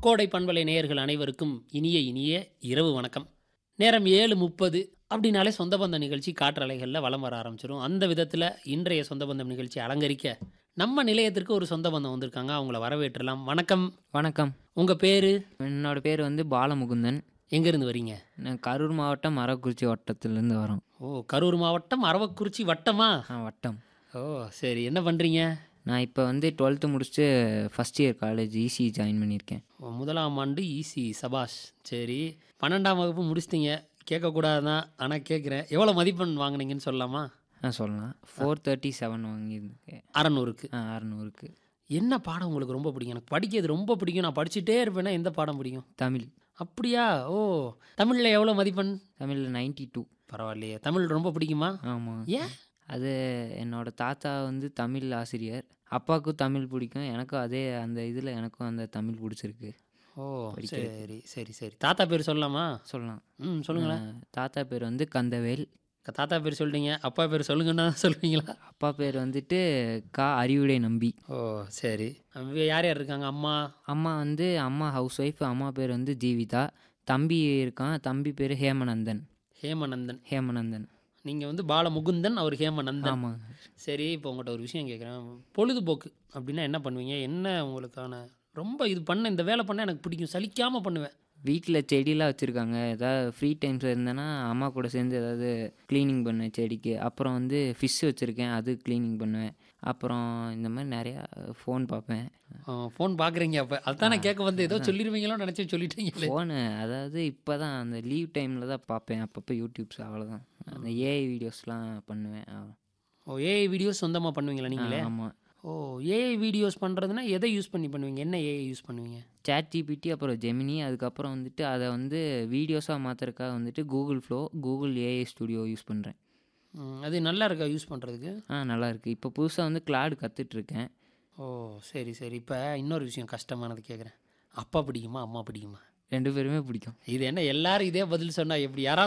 கோடை பண்பலை நேயர்கள் அனைவருக்கும் இனிய இனிய இரவு வணக்கம் நேரம் ஏழு முப்பது அப்படின்னாலே சொந்த பந்தம் நிகழ்ச்சி காற்றலைகளில் வலம் வர ஆரம்பிச்சிடும் அந்த விதத்தில் இன்றைய சொந்த பந்தம் நிகழ்ச்சி அலங்கரிக்க நம்ம நிலையத்திற்கு ஒரு சொந்த பந்தம் வந்திருக்காங்க அவங்கள வரவேற்றலாம் வணக்கம் வணக்கம் உங்கள் பேர் என்னோட பேர் வந்து பாலமுகுந்தன் எங்கேருந்து வரீங்க நான் கரூர் மாவட்டம் மரக்குறிச்சி வட்டத்திலேருந்து வரோம் ஓ கரூர் மாவட்டம் அரவக்குறிச்சி வட்டமா ஆ வட்டம் ஓ சரி என்ன பண்ணுறீங்க நான் இப்போ வந்து டுவெல்த்து முடிச்சுட்டு first year college EC join பண்ணியிருக்கேன் முதலாம் ஆண்டு ஈசி சபாஷ் சரி பன்னெண்டாம் வகுப்பு முடிச்சிட்டீங்க கேட்கக்கூடாதான் ஆனால் கேட்குறேன் எவ்வளோ மதிப்பெண் வாங்குனீங்கன்னு சொல்லலாமா ஆ சொல்லலாம் ஃபோர் தேர்ட்டி செவன் வாங்கியிருக்கேன் அறநூறுக்கு ஆ அறநூறுக்கு என்ன பாடம் உங்களுக்கு ரொம்ப பிடிக்கும் எனக்கு படிக்கிறது ரொம்ப பிடிக்கும் நான் படிச்சுட்டே இருப்பேன்னா எந்த பாடம் பிடிக்கும் தமிழ் அப்படியா ஓ தமிழில் எவ்வளோ மதிப்பெண் தமிழில் நைன்ட்டி டூ பரவாயில்லையே தமிழ் ரொம்ப பிடிக்குமா ஆமாம் ஏன் அது என்னோட தாத்தா வந்து தமிழ் ஆசிரியர் அப்பாவுக்கும் தமிழ் பிடிக்கும் எனக்கும் அதே அந்த இதில் எனக்கும் அந்த தமிழ் பிடிச்சிருக்கு ஓ சரி சரி சரி தாத்தா பேர் சொல்லலாமா சொல்லலாம் ம் சொல்லுங்களேன் ஆ, தாத்தா பேர் வந்து கந்தவேல் தாத்தா பேர் சொல்லிட்டீங்க அப்பா பேர் சொல்லுங்கன்னா சொல்லுவீங்களா அப்பா பேர் வந்துட்டு கா அறிவுடை நம்பி ஓ சரி அங்க யார் யார் இருக்காங்க அம்மா அம்மா வந்து அம்மா ஹவுஸ் ஒய்ஃப் அம்மா பேர் வந்து ஜீவிதா தம்பி இருக்கான் தம்பி பேர் ஹேமநந்தன் ஹேமநந்தன் ஹேமநந்தன் நீங்கள் வந்து பாலமுகுந்தன் அவர் ஹேமநந்தன் ஆமாம் சரி இப்போ உங்கள்கிட்ட ஒரு விஷயம் கேட்குறேன் பொழுதுபோக்கு அப்படின்னா என்ன பண்ணுவீங்க என்ன உங்களுக்கான ரொம்ப இது பண்ண இந்த வேலை பண்ண எனக்கு பிடிக்கும் சலிக்காமல் பண்ணுவேன் வீட்டில் செடியெலாம் வச்சுருக்காங்க ஏதாவது ஃப்ரீ டைம்ஸ் இருந்தேன்னா அம்மா கூட சேர்ந்து ஏதாவது க்ளீனிங் பண்ணுவேன் செடிக்கு அப்புறம் வந்து ஃபிஷ் வச்சுருக்கேன் அது க்ளீனிங் பண்ணுவேன் அப்புறம் இந்த மாதிரி நிறையா ஃபோன் பார்ப்பேன் ஃபோன் பார்க்குறீங்க அப்போ அதுதான் நான் கேட்க வந்து ஏதோ சொல்லிடுவீங்களோ நினச்சி சொல்லிட்டீங்களே ஃபோனு அதாவது இப்போ தான் அந்த லீவ் டைமில் தான் பார்ப்பேன் அப்பப்போ யூடியூப்ஸ் அவ்வளோதான் அந்த ஏஐ வீடியோஸ்லாம் பண்ணுவேன் ஓ ஏஐ வீடியோஸ் சொந்தமாக பண்ணுவீங்களா நீங்களே ஆமாம் ஓ ஏஐ வீடியோஸ் பண்ணுறதுனா எதை யூஸ் பண்ணி பண்ணுவீங்க என்ன ஏஐ யூஸ் பண்ணுவீங்க சேட் ஜிபிடி அப்புறம் ஜெமினி அதுக்கப்புறம் வந்துட்டு அதை வந்து வீடியோஸாக மாற்றுறதுக்காக வந்துட்டு Google Flow Google AI Studio use பண்ணுறேன் ம், அது நல்லா இருக்கா யூஸ் பண்ணுறதுக்கு ஆ நல்லா இருக்கு இப்போ புதுசாக வந்து கிளாடு கற்றுட்ருக்கேன் ஓ சரி சரி இப்போ இன்னொரு விஷயம் கஷ்டமானது கேட்குறேன் அப்பா பிடிக்குமா அம்மா பிடிக்குமா ரெண்டு பேருமே பிடிக்கும் இது என்ன எல்லாரும் இதே பதில் சொன்னால் எப்படி யாராவது